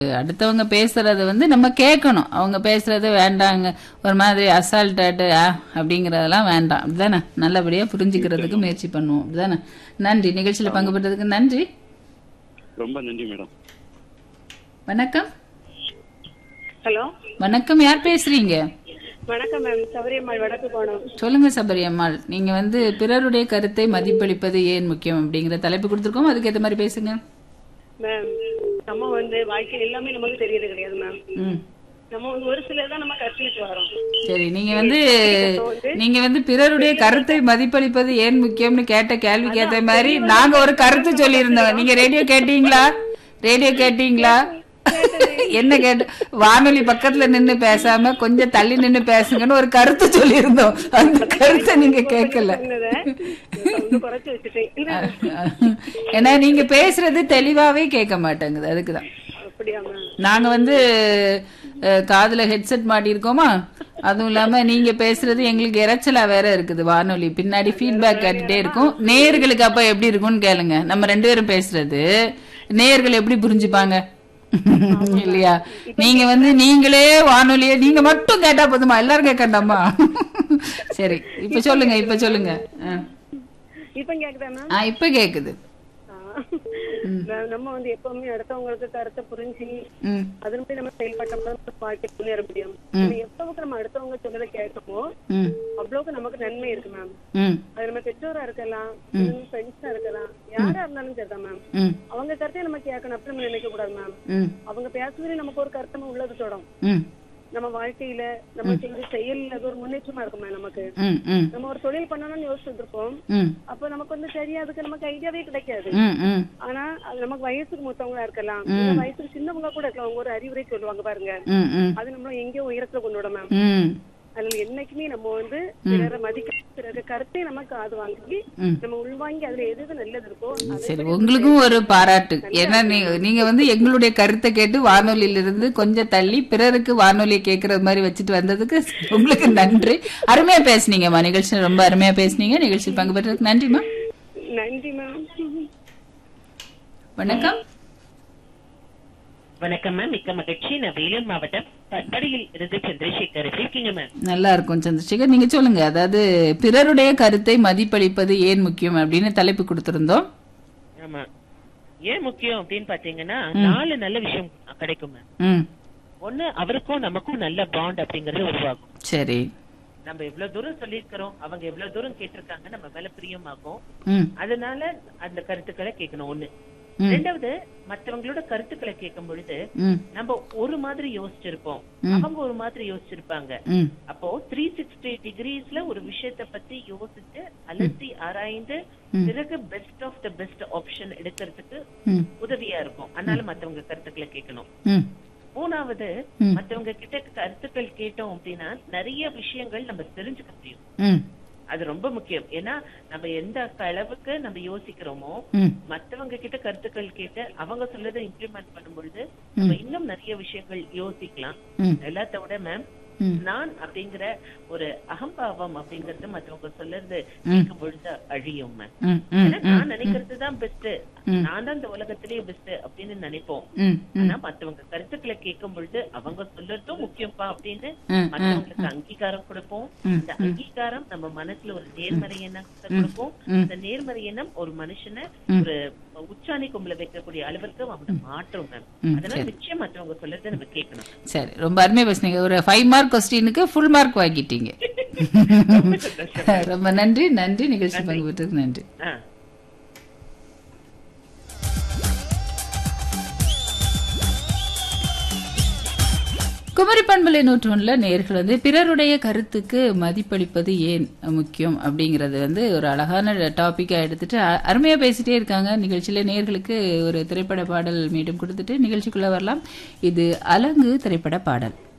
அடுத்தவங்க பேசுறத வந்து நம்ம கேட்கணும் அவங்க பேசுறது வேண்டாங்க ஒரு மாதிரி அசால்ட்டாட்டு ஆ அப்படிங்கறதெல்லாம் வேண்டாம் அப்படிதானே நல்லபடியா புரிஞ்சுக்கிறதுக்கு முயற்சி பண்ணுவோம் அப்படிதானே நன்றி நிகழ்ச்சியில பங்கு பெற்றதுக்கு நன்றி ரொம்ப நன்றி மேடம் வணக்கம் ஹலோ வணக்கம் யார் பேசுறீங்க வணக்கம் மேம் சௌரியம்மாள் வடக்கு போனோம் சொல்லுங்க சபரியம்மாள் நீங்க வந்து பிறருடைய கருத்தை மதிப்பளிப்பது ஏன் முக்கியம் அப்படிங்கிற தலைப்பு கொடுத்துருக்கோம் அதுக்கேற்ற மாதிரி பேசுங்க மேம் நம்ம வந்து வாழ்க்கையில் எல்லாமே நமக்கு தெரியறது கிடையாது மேம் ம் நம்ம வந்து ஒரு சிலர் தான் நம்ம கற்றுக்கிட்டு வரோம் சரி நீங்க வந்து நீங்க வந்து பிறருடைய கருத்தை மதிப்பளிப்பது ஏன் முக்கியம்னு கேட்ட கேள்விக்கு ஏத்த மாதிரி நாங்க ஒரு கருத்து சொல்லியிருந்தோம் நீங்க ரேடியோ கேட்டீங்களா ரேடியோ கேட்டீங்களா என்ன கேட்டு வானொலி பக்கத்துல நின்னு பேசாம கொஞ்சம் தள்ளி நின்னு பேசுங்கன்னு ஒரு கருத்து சொல்லியிருந்தோம் அந்த கருத்தை நீங்க கேட்கல சொன்னதை வந்து குறைச்சு வச்சுட்டேன் ஏன்னா நீங்க பேசுறது தெளிவாவே கேட்க மாட்டேங்குது அதுக்குதான் அப்படியா மேம் நாங்க வந்து அஹ், காதுல ஹெட்செட் மாட்டியிருக்கோமா அதுவும் இல்லாம நீங்க பேசுறது எங்களுக்கு இறைச்சலா வேற இருக்குது வானொலி பின்னாடி ஃபீட்பேக் கேட்டுட்டே இருக்கும் நேயர்களுக்கு அப்ப எப்படி இருக்கும்னு கேளுங்க நம்ம ரெண்டு பேரும் பேசுறது நேயர்கள் எப்படி புரிஞ்சுப்பாங்க இல்லையா நீங்க வந்து நீங்களே வானொலியை நீங்க மட்டும் கேட்டா போதுமா எல்லாரும் கேட்கண்டாமா சரி இப்ப சொல்லுங்க இப்ப சொல்லுங்க ஆ. இப்ப கேக்குதா மேம் ஆ இப்ப கேக்குது ஆ. மேம், நம்ம வந்து எப்பவுமே அடுத்தவங்களுக்கு கருத்தை புரிஞ்சு ம் அதன்படி நம்ம செயல்பட்டோம்னா நம்ம வாழ்க்கை முன்னேற முடியும் நம்ம எவ்வளவுக்கு நம்ம அடுத்தவங்க சொன்னதை கேட்கமோ ம் அவ்வளவுக்கு நமக்கு நன்மை இருக்கு மேம் ம் அது நம்ம பெற்றோரா இருக்கலாம் ஃப்ரெண்ட்ஸா இருக்கலாம் யாரா இருந்தாலும் சரிதான் மேம் ம் அவங்க கருத்தையும் நம்ம கேட்கணும் அப்படி நம்ம நினைக்க கூடாது மேம் ம் அவங்க பேசுவதே நமக்கு ஒரு கருத்தம் உள்ளது தொடும் ம் நம்ம வாழ்க்கையில நம்ம செஞ்ச செயல்ல அது ஒரு முன்னேற்றமா இருக்குமே நமக்கு ம் ம் நம்ம ஒரு தொழில் பண்ணணும்னு யோசிச்சுட்டு இருப்போம் ம் அப்ப நமக்கு வந்து சரியா அதுக்கு நமக்கு ஐடியாவே கிடைக்காது ம் ம் ஆனா அது நமக்கு வயசுக்கு மூத்தவங்களா இருக்கலாம் இல்ல வயசுக்கு சின்னவங்க கூட இருக்கலாம் அவங்க ஒரு அறிவுரை சொல்லுவாங்க பாருங்க ம் ம் அது நம்மள எங்கேயோ உயரத்துல கொண்டு விட மேம் ம் அதுல என்னைக்குமே நம்ம வந்து பிறரை மதிக்க பிறகு கருத்தை நம்ம காது வாங்கி ம். நம்ம உள்வாங்கி அதுல எது எது நல்லது இருக்கோ அதை சரி உங்களுக்கும் ஒரு பாராட்டு ஏன்னா நீங்க நீங்க வந்து எங்களுடைய கருத்தை கேட்டு வானொலியில இருந்து கொஞ்சம் தள்ளி பிறருக்கு வானொலியை கேட்கறது மாதிரி வச்சுட்டு வந்ததுக்கு உங்களுக்கு நன்றி அருமையா பேசுனீங்கம்மா நிகழ்ச்சி ரொம்ப அருமையா பேசுனீங்க நிகழ்ச்சியில் பங்கு பெற்றதுக்கு நன்றிம்மா நன்றி மேம் வணக்கம் வணக்கம் மேம் மிக்க மகிழ்ச்சி நான் வேலூர் மாவட்டம் பட்படியில் இருந்து சந்திரசேகர் இருக்கீங்க மேம் நல்லா இருக்கும் சந்திரசேகர் நீங்க சொல்லுங்க அதாவது பிறருடைய கருத்தை மதிப்பளிப்பது ஏன் முக்கியம் அப்படின்னு தலைப்பு கொடுத்திருந்தோம் ஆமா ஏன் முக்கியம் அப்படின்னு பாத்தீங்கன்னா நாலு நல்ல விஷயம் கிடைக்கும் மேம் ம் ஒண்ணு அவருக்கும் நமக்கும் நல்ல பாண்ட் அப்படிங்கறது உருவாகும் சரி நம்ம எவ்வளவு தூரம் சொல்லியிருக்கிறோம் அவங்க எவ்வளவு தூரம் கேட்டிருக்காங்க நம்ம மேல பிரியமாகும் ம் அதனால அந்த கருத்துக்களை கேட்கணும் ஒண்ணு ம். ரெண்டாவது மத்தவங்களோட கருத்துக்களை கேட்கும் பொழுது ம் நம்ம ஒரு மாதிரி யோசிச்சிருப்போம் அவங்க ஒரு மாதிரி யோசிச்சிருப்பாங்க ம் அப்போ த்ரீ சிக்ஸ்டி டிகிரிஸ்ல ஒரு விஷயத்த பத்தி யோசிச்சு அலசி ஆராய்ந்து பிறகு best of the best option எடுக்கிறதுக்கு ம் உதவியா இருக்கும் அதனால மத்தவங்க கருத்துக்களை கேட்கணும் ம் மூணாவது மத்தவங்க கிட்ட கருத்துக்கள் கேட்டோம் அப்படின்னா நிறைய விஷயங்கள் நம்ம தெரிஞ்சுக்க முடியும் ம் அது ரொம்ப முக்கியம் ஏன்னா நம்ம எந்த அளவுக்கு நம்ம யோசிக்கிறோமோ ம் மத்தவங்க கிட்ட கருத்துக்கள் கேட்டு அவங்க சொல்லதை இம்ப்ளிமெண்ட் பண்ணும் பொழுது நம்ம இன்னும் நிறைய விஷயங்கள் யோசிக்கலாம் ம் எல்லாத்த விட மேம் ம். நான் அப்படிங்கிற ஒரு அகம்பாவம் அப்படிங்கறது மத்தவங்க சொல்றது கேட்கும் பொழுது அழியும் மேம் ம் ம் ஏன்னா நான் நினைக்கிறது தான் பெஸ்ட் நான் தான் இந்த உலகத்திலேயே பெஸ்ட் அப்படின்னு நினைப்போம் ம் ஆனா மத்தவங்க கருத்துக்களை கேட்கும் பொழுது அவங்க சொல்றதும் முக்கியம்பா அப்படின்னு ம், மத்தவங்களுக்கு அங்கீகாரம் கொடுப்போம் இந்த அங்கீகாரம் நம்ம மனசுல ஒரு நேர்மறை எண்ணத்தை கொடுப்போம் இந்த நேர்மறை எண்ணம் ஒரு மனுஷனை ஒரு உச்சாணி கும்பல வைக்கக்கூடிய அளவுக்கு அவங்களை மாற்றும் மேம் அதனால நிச்சயம் மத்தவங்க சொல்றதை நம்ம கேட்கணும் சரி ரொம்ப அருமையா பேசுனீங்க ஒரு ஃபைவ் மார்க் கொஸ்டினுக்கு ஃபுல் மார்க் வாங்கிட்டீங்க ரொம்ப சந்தோஷம் ரொம்ப நன்றி நன்றி நிகழ்ச்சி பங்கு பெற்றதுக்கு நன்றி ஆ குமரி பண்பலை நூற்றொன்னுல நேர்கள் வந்து பிறருடைய கருத்துக்கு மதிப்பளிப்பது ஏன் முக்கியம் அப்படிங்கறது வந்து ஒரு அழகான டாபிக்கா எடுத்துட்டு அ- அருமையா பேசிட்டே இருக்காங்க நிகழ்ச்சியில நேர்களுக்கு ஒரு திரைப்பட பாடல் மீண்டும் கொடுத்துட்டு நிகழ்ச்சிக்குள்ள வரலாம் இது அலங்கு திரைப்பட பாடல்